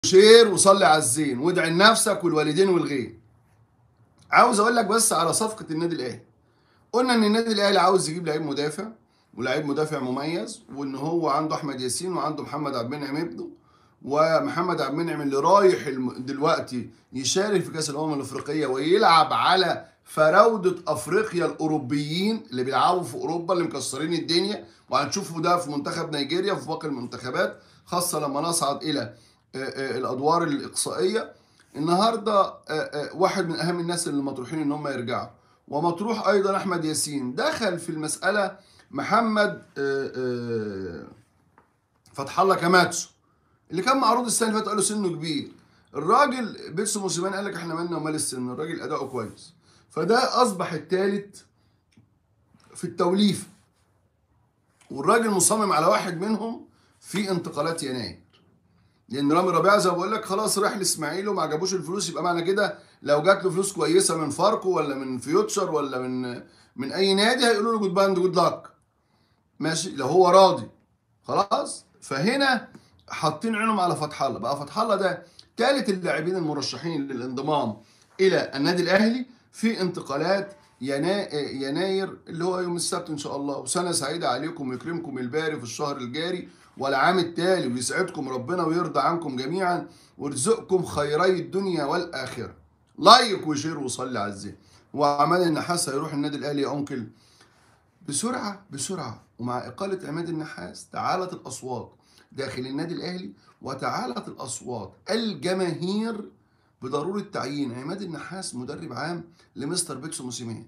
وشير وصلي على الزين وادعي لنفسك والوالدين والغير عاوز اقول لك بس على صفقه النادي الاهلي قلنا ان النادي الاهلي عاوز يجيب لعيب مدافع ولعيب مدافع مميز وان هو عنده احمد ياسين وعنده محمد عبد المنعم ابنه ومحمد عبد المنعم اللي رايح الم- دلوقتي يشارك في كاس الامم الافريقيه ويلعب على فراوده افريقيا الاوروبيين اللي بيلعبوا في اوروبا اللي مكسرين الدنيا وهنشوفه ده في منتخب نيجيريا وفي باقي المنتخبات خاصه لما نصعد الى آه، آه، الادوار الاقصائيه النهارده آه، آه، واحد من اهم الناس اللي مطروحين ان هم يرجعوا ومطروح ايضا احمد ياسين دخل في المساله محمد آه، آه، فتح الله كاماتسو اللي كان معروض السنه اللي فاتت قالوا سنه كبير الراجل بيتسو موسيمان قال لك احنا مالنا ومال السن الراجل اداؤه كويس فده اصبح الثالث في التوليفه والراجل مصمم على واحد منهم في انتقالات يناير لان رامي ربيعه زي ما بقول لك خلاص راح لاسماعيل وما عجبوش الفلوس يبقى معنى كده لو جات له فلوس كويسه من فاركو ولا من فيوتشر ولا من من اي نادي هيقولوا له جود باند جود لاك ماشي لو هو راضي خلاص فهنا حاطين عينهم على فتح الله بقى فتح الله ده ثالث اللاعبين المرشحين للانضمام الى النادي الاهلي في انتقالات ينا... يناير اللي هو يوم السبت ان شاء الله وسنه سعيده عليكم ويكرمكم الباري في الشهر الجاري والعام التالي ويسعدكم ربنا ويرضى عنكم جميعا ويرزقكم خيري الدنيا والاخره لايك وشير وصلي على الزين وعماد النحاس هيروح النادي الاهلي يا انكل بسرعه بسرعه ومع اقاله عماد النحاس تعالت الاصوات داخل النادي الاهلي وتعالت الاصوات الجماهير بضروره تعيين عماد النحاس مدرب عام لمستر بيتسو موسيماني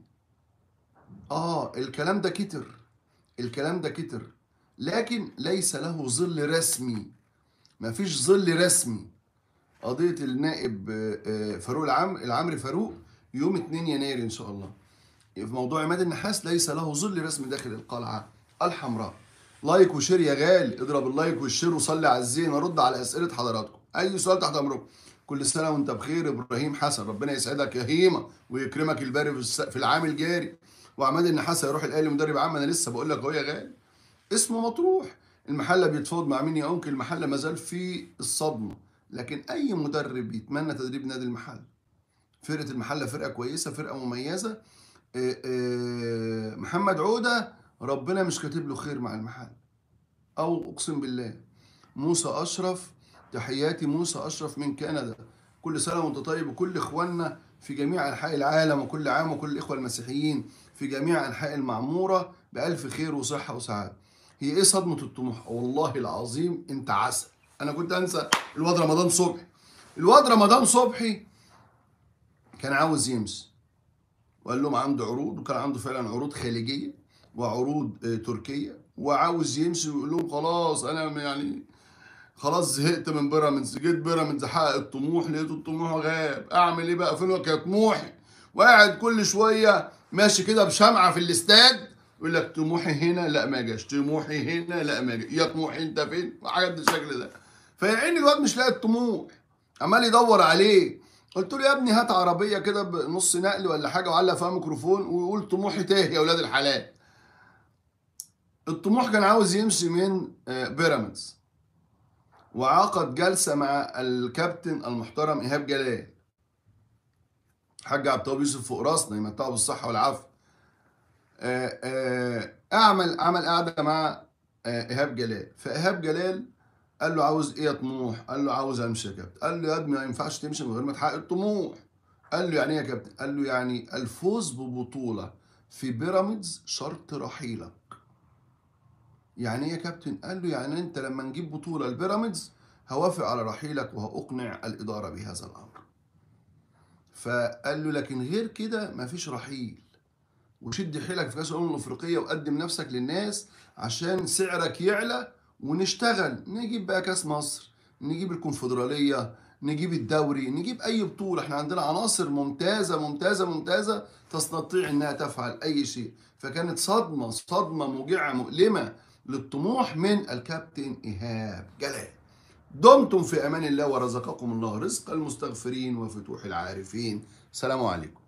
اه الكلام ده كتر الكلام ده كتر لكن ليس له ظل رسمي مفيش ظل رسمي قضيه النائب آه، آه، فاروق العم العمري فاروق يوم 2 يناير ان شاء الله في موضوع عماد النحاس ليس له ظل رسمي داخل القلعه الحمراء لايك وشير يا غالي اضرب اللايك والشير وصلي على الزين ارد على اسئله حضراتكم اي سؤال تحت امركم كل سنه وانت بخير ابراهيم حسن ربنا يسعدك يا هيمه ويكرمك الباري في الس- في العام الجاري وعماد النحاس هيروح الاهلي مدرب عام انا لسه بقول لك اهو يا غالي اسمه مطروح المحله بيتفاوض مع مين يا انكل المحله ما زال في الصدمه لكن اي مدرب يتمنى تدريب نادي المحله فرقه المحله فرقه كويسه فرقه مميزه آه، آه، محمد عوده ربنا مش كاتب له خير مع المحل او اقسم بالله موسى اشرف تحياتي موسى اشرف من كندا كل سنه وانت طيب وكل اخواننا في جميع انحاء العالم وكل عام وكل الاخوه المسيحيين في جميع انحاء المعموره بالف خير وصحه وسعاده هي ايه صدمه الطموح والله العظيم انت عسل انا كنت انسى الواد رمضان صبحي الواد رمضان صبحي كان عاوز يمشي وقال لهم عنده عروض وكان عنده فعلا عروض خليجيه وعروض آه، تركيه وعاوز يمشي ويقول لهم خلاص انا يعني خلاص زهقت من بيراميدز جيت بيراميدز حقق الطموح لقيت الطموح غاب اعمل ايه بقى فين يا طموحي وقاعد كل شويه ماشي كده بشمعه في الاستاد يقول لك طموحي هنا لا ما جاش طموحي هنا لا ما جاش يا طموحي انت فين وحاجات بالشكل ده فيا عيني الواد مش لاقي الطموح عمال يدور عليه قلت له يا ابني هات عربيه كده بنص نقل ولا حاجه وعلق فيها ميكروفون ويقول طموحي تاه يا اولاد الحلال الطموح كان عاوز يمشي من آه، بيراميدز وعقد جلسه مع الكابتن المحترم ايهاب جلال حاج عبد الوهاب يوسف فوق راسنا يمتعه بالصحه والعافيه آه، آه، اعمل عمل قعده مع آه، ايهاب جلال فايهاب جلال قال له عاوز ايه يا طموح قال له عاوز امشي يا كابتن قال له يا ابني ما ينفعش تمشي من غير ما تحقق الطموح قال له يعني ايه يا كابتن قال له يعني الفوز ببطوله في بيراميدز شرط رحيلك يعني ايه يا كابتن قال له يعني انت لما نجيب بطوله البيراميدز هوافق على رحيلك وهاقنع الاداره بهذا الامر فقال له لكن غير كده مفيش رحيل وشد حيلك في كاس الامم الافريقيه وقدم نفسك للناس عشان سعرك يعلى ونشتغل نجيب بقى كاس مصر نجيب الكونفدراليه نجيب الدوري نجيب اي بطوله احنا عندنا عناصر ممتازه ممتازه ممتازه تستطيع انها تفعل اي شيء فكانت صدمه صدمه موجعه مؤلمه للطموح من الكابتن ايهاب جلال دمتم في امان الله ورزقكم الله رزق المستغفرين وفتوح العارفين سلام عليكم